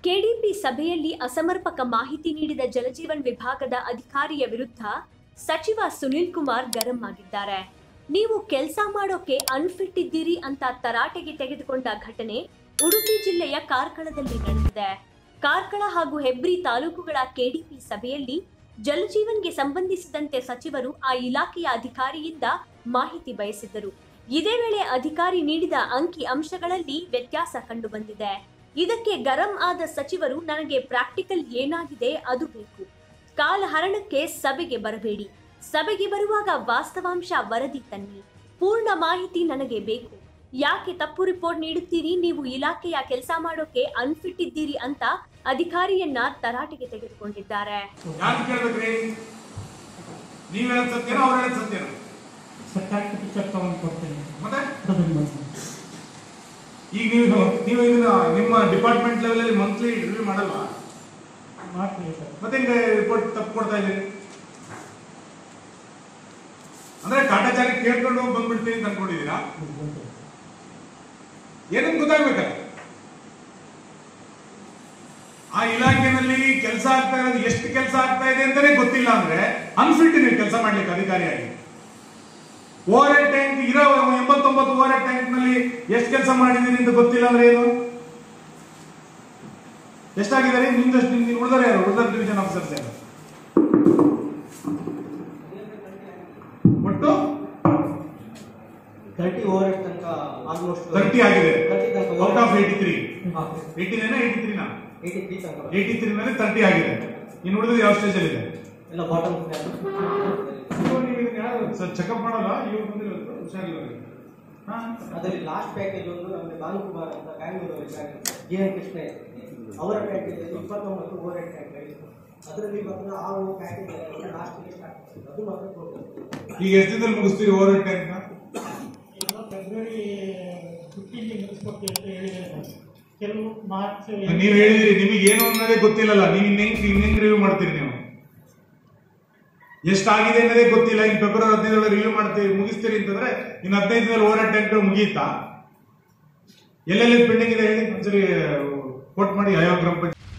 KDP ಸಭೆಯಲ್ಲಿ ಅಸಮರ್ಪಕ ಮಾಹಿತಿ ನೀಡಿದ ಜಲಜೀವನ್ ವಿಭಾಗದ ಅಧಿಕಾರಿಯ ವಿರುದ್ಧ ಸಚಿವ ಸುನಿಲ್ ಕುಮಾರ್ ಗರಂ ಆಗಿದ್ದಾರೆ ನೀವು ಕೆಲಸ ಮಾಡೋಕೆ ಅನ್ಫಿಟ್ ಇದ್ದೀರಿ ಅಂತ ತರಾಟೆಗೆ ತೆಗೆದುಕೊಂಡ ಘಟನೆ ಉಡುಪಿ ಜಿಲ್ಲೆಯ ಕಾರ್ಕಳದಲ್ಲಿ ನಡೆದಿದೆ ಕಾರ್ಕಳ ಹಾಗೂ ಹೆಬ್ರಿ ತಾಲೂಕುಗಳ ಕೆಡಿಪಿ ಸಭೆಯಲ್ಲಿ ಜಲಜೀವನ್ಗೆ ಸಂಬಂಧಿಸಿದಂತೆ ಸಚಿವರು ಆ ಇಲಾಖೆಯ ಅಧಿಕಾರಿಯಿಂದ ಮಾಹಿತಿ ಬಯಸಿದ್ದರು ಇದೇ ವೇಳೆ ಅಧಿಕಾರಿ ನೀಡಿದ ಅಂಕಿ ಅಂಶಗಳಲ್ಲಿ ವ್ಯತ್ಯಾಸ ಕಂಡುಬಂದಿದೆ ಇದಕ್ಕೆ ಗರಂ ಆದ ಸಚಿವರು ನನಗೆ ಪ್ರಾಕ್ಟಿಕಲ್ ಏನಾಗಿದೆ ಅದು ಬೇಕು ಕಾಲಹರಣಕ್ಕೆ ಸಭೆಗೆ ಬರಬೇಡಿ ಸಭೆಗೆ ಬರುವಾಗ ವಾಸ್ತವಾಂಶ ವರದಿ ತನ್ನಿ ಪೂರ್ಣ ಮಾಹಿತಿ ನನಗೆ ಬೇಕು ಯಾಕೆ ತಪ್ಪು ರಿಪೋರ್ಟ್ ನೀಡುತ್ತೀರಿ ನೀವು ಇಲಾಖೆಯ ಕೆಲಸ ಮಾಡೋಕೆ ಅನ್ಫಿಟ್ ಇದ್ದೀರಿ ಅಂತ ಅಧಿಕಾರಿಯನ್ನ ತರಾಟೆಗೆ ತೆಗೆದುಕೊಂಡಿದ್ದಾರೆ ಯಾರು ಕೇಳ್ಬೇಕ್ರಿ ನೀವ್ ಹೇಳದ್ ಸತ್ಯನೋ ಅವ್ರು ಹೇಳದ್ ಸತ್ಯನೋ ಸರ್ಕಾರಕ್ಕೆ ಪಿಕ್ಚರ್ ತಗೊಂಡು ಕೊಡ್ತೇನೆ ಮತ್ತೆ ಅದನ್ನ ಮಾಡಿ. ಈಗ ನೀವು ನೀವು ಇದನ್ನ ನಿಮ್ಮ ಡಿಪಾರ್ಟ್ಮೆಂಟ್ ಲೆವೆಲ್ ಅಲ್ಲಿ ಮಂತ್ಲಿ ರಿವ್ಯೂ ಮಾಡಲ್ವಾ ಮಾಡ್ತೀವಿ ಸರ್ ಮತ್ತೆ ಹಿಂಗೆ ರಿಪೋರ್ಟ್ ತಪ್ಪು ಕೊಡ್ತಾ ಇದ್ದೀರಿ ಅಂದ್ರೆ ಕಾಟಾಚಾರಿ ಕೇಳ್ಕೊಂಡು ಹೋಗಿ ಬಂದ್ಬಿಡ್ತೀನಿ ಅಂತ ಅನ್ಕೊಂಡಿದ್ದೀರಾ ಏನಂತ ಗೊತ್ತಾಗ್ಬೇಕಲ್ಲ ಆ ಇಲಾಖೆನಲ್ಲಿ ಕೆಲಸ ಆಗ್ತಾ ಇರೋದು ಎಷ್ಟು ಕೆಲಸ ಆಗ್ತಾ ಇದೆ ಅಂತಾನೆ ಗೊತ್ತಿಲ್ಲ ಅಂದ್ರೆ ಅನ್ಫಿಟ್ ನೀವು ಕೆಲಸ ಮಾಡ್ಲಿಕ್ಕೆ ಅಧಿಕಾರಿಯಾಗಿ ಓವರ್ ಹೆಡ್ ಟ್ಯಾಂಕ್ ಇರೋ ಎಂಬತ್ತೊಂಬತ್ತು ಓವರ್ ಹೆಡ್ ಟ್ಯಾಂಕ್ ನಲ್ಲಿ ಎಷ್ಟು ಕೆಲಸ ಮಾಡಿದೀನಿ ಅಂತ ಗೊತ್ತಿಲ್ಲ ಅಂದ್ರೆ ಏನು ಎಷ್ಟಾಗಿದ್ದಾರೆ ನಿಮ್ದಷ್ಟು ನಿಮ್ಗೆ ಉಳಿದಾರೆ ಯಾರು ಉಳಿದಾರ ಡಿವಿಷನ್ ಆಫೀಸರ್ಸ್ ಯಾರು ಒಟ್ಟು ತರ್ಟಿ ಓವರ್ ತನಕ ಆಲ್ಮೋಸ್ಟ್ ತರ್ಟಿ ಆಗಿದೆ ತರ್ಟಿ ತನಕ out of eighty three eighty nine eighty ತ್ರೀನಾ ಏಯ್ಟಿ ತ್ರೀ ತನಕ ಏಯ್ಟಿ ತ್ರೀ ಮೇಲೆ ತರ್ಟಿ ಆಗಿದೆ ಇನ್ನು ಉಳಿದು ಯಾವ ಸ್ಟೇಜ್ ಅಲ್ಲಿ ಇದೆ ಎಲ್ಲ ಬಾಟಮ್ ಸರ್ ಚೆಕಪ್ ಮಾಡಲ್ಲ ಇವ್ರು ಬಂದಿರೋದು ಹುಷಾರಿಲ್ಲ ಹಾ ಅದರಲ್ಲಿ ಲಾಸ್ಟ್ ಪ್ಯಾಕೇಜ್ ಒಂದು ನಮಗೆ ಭಾನುಕುಮಾರ್ ಅಂತ ಬ್ಯಾಂಗ್ಳೂರು ಜಿ ಎನ್ ಕೃಷ್ಣ ಅವರ ಪ್ಯಾಕೇಜ್ ಇಪ್ಪತ್ತೊಂಬತ್ತು ಓವರ್ ಹೆಡ್ ಟ್ಯಾಂಕ್ ಅದರಲ್ಲಿ ಮಾತ್ರ ಆ ಪ್ಯಾಕೇಜ್ ಲಾಸ್ಟ್ ಅದು ಮಾತ್ರ ಕೊಡ್ಬೋದು ಈಗ ಎಷ್ಟು ದಿನದಲ್ಲಿ ಮುಗಿಸ್ತೀರಿ ಓವರ್ ಹೆಡ್ ಟ್ಯಾಂಕ್ ಎಲ್ಲ ಫೆಬ್ರವರಿ ಫಿಫ್ಟೀನ್ಗೆ ಮುಗಿಸ್ಕೊಡ್ತೀವಿ ಅಂತ ಹೇಳಿದ್ದಾರೆ ಸರ್. ಕೆಲವು ಮಾರ್ಚ್ ನೀವ್ ಹೇಳಿದಿರಿ ನಿಮಗೆ ಏನು ಅನ್ನೋದೇ ಗೊತ್ತಿಲ್ಲಲ್ಲ ನೀವು ಇನ್ನೆಂಗ್ ಇನ್ನೆಂಗ್ ರಿವ್ಯೂ ಮಾಡ್ತೀರಿ ನೀವು ಎಷ್ಟಾಗಿದೆ ಅನ್ನೋದೇ ಗೊತ್ತಿಲ್ಲ ಇನ್ನು ಫೆಬ್ರವರಿ ಹದಿನೈದರೊಳಗೆ ರಿವ್ಯೂ ಮಾಡ್ತೀರಿ ಮುಗಿಸ್ತೀರಿ ಅಂತಂದ್ರೆ ಇನ್ನು ಹದಿನೈದು ದಿನದಲ್ಲಿ ಓವರ್ ಹೆಡ್ ಟ್ಯಾಂಕ್ ಮುಗಿಯುತ್ತಾ ಎಲ್ಲೆಲ್ಲಿ ಪೆಂಡಿಂಗ್ ಇದೆ ಹೇಳಿ ಒಂದ್ಸರಿ ಕೋಟ್ ಮಾಡಿ ಯಾವ ಗ್ರಾಮ ಪಂಚಾಯತ್